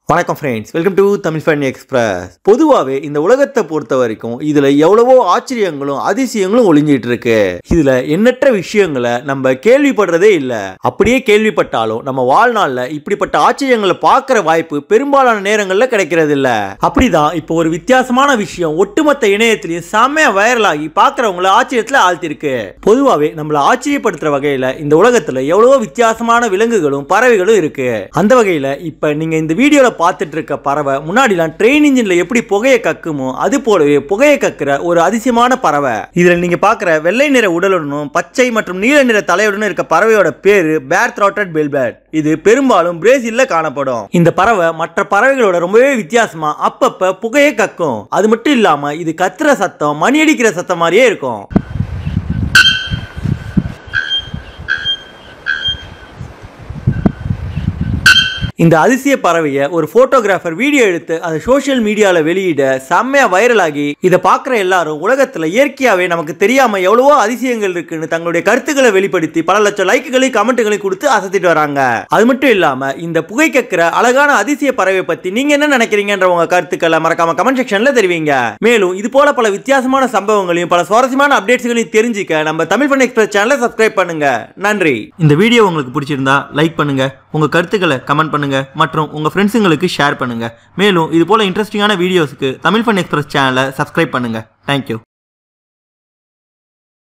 வணக்கம் friends welcome to Tamil Fun Express பொதுவாகவே இந்த உலகத்தை பொறுத்த வரைக்கும் இதில் எவ்வளவோ ஆச்சரியங்களும் அதிசயங்களும் ஒளிஞ்சிட்டு இருக்கு இதில் எண்ணற்ற விஷயங்களை நம்ம கேள்விப்படுறதே இல்லை அப்படியே கேள்விப்பட்டாலும் நம்ம வாழ்நாளில் இப்படிப்பட்ட ஆச்சரியங்களை பார்க்குற வாய்ப்பு பெரும்பாலான நேரங்களில் கிடைக்கிறது இல்ல அப்படிதான் இப்போ ஒரு வித்தியாசமான விஷயம் ஒட்டுமொத்த இணையத்திலையும் செம்மையா வைரலாகி பார்க்குறவங்கள ஆச்சரியத்தில் ஆழ்த்திருக்கு பொதுவாகவே நம்மளை ஆச்சரியப்படுத்துற வகையில் இந்த உலகத்தில் எவ்வளவோ வித்தியாசமான விலங்குகளும் பறவைகளும் இருக்கு அந்த வகையில் இப்போ நீங்கள் இந்த வீடியோவில் பார்த்துட்டு இருக்க பறவை முன்னாடிலாம் ட்ரெயின் இன்ஜின்ல எப்படி புகையை கக்குமோ அது போலவே புகையை கக்குற ஒரு அதிசயமான பறவை இதுல நீங்க பார்க்குற வெள்ளை நிற உடலுடனும் பச்சை மற்றும் நீல நிற தலையுடனும் இருக்க பறவையோட பேரு பேர் த்ராட்டட் பெல்பேட் இது பெரும்பாலும் பிரேசில்ல காணப்படும் இந்த பறவை மற்ற பறவைகளோட ரொம்பவே வித்தியாசமா அப்பப்ப புகையை கக்கும் அது மட்டும் இல்லாம இது கத்துற சத்தம் மணி அடிக்கிற சத்தம் மாதிரியே இருக்கும் இந்த அதிசய பறவையை ஒரு போட்டோகிராஃபர் வீடியோ எடுத்து அதை சோஷியல் மீடியாவில் வெளியிட செம்மையா வைரலாகி இதை பார்க்குற எல்லாரும் உலகத்தில் இயற்கையாகவே நமக்கு தெரியாம எவ்வளவோ அதிசயங்கள் இருக்குன்னு தங்களுடைய கருத்துக்களை வெளிப்படுத்தி பல லட்சம் லைக்குகளையும் கமெண்ட்டுகளையும் கொடுத்து அசத்திட்டு வராங்க அது மட்டும் இல்லாம இந்த புகை கக்கிற அழகான அதிசய பறவை பத்தி நீங்க என்ன நினைக்கிறீங்கன்ற உங்க கருத்துக்களை மறக்காம கமெண்ட் செக்ஷன்ல தெரிவிங்க மேலும் இது போல பல வித்தியாசமான சம்பவங்களையும் பல சுவாரஸ்யமான அப்டேட்ஸ்களையும் தெரிஞ்சுக்க நம்ம தமிழ் பண்ண எக்ஸ்பிரஸ் சேனலை சப்ஸ்கிரைப் பண்ணுங்க நன்றி இந்த வீடியோ உங்களுக்கு பிடிச்சிருந்தா லைக் பண்ணுங்க உங்க கருத்துக்களை கமெண்ட் பண்ணுங்க மற்றும் உங்க ஃப்ரெண்ட்ஸுங்களுக்கு ஷேர் பண்ணுங்க மேலும் இது போல இன்ட்ரெஸ்டிங்கான வீடியோஸ்க்கு தமிழ் ஃபன் எக்ஸ்பிரஸ் சேனலை சப்ஸ்கிரைப் பண்ணுங்க தேங்க்யூ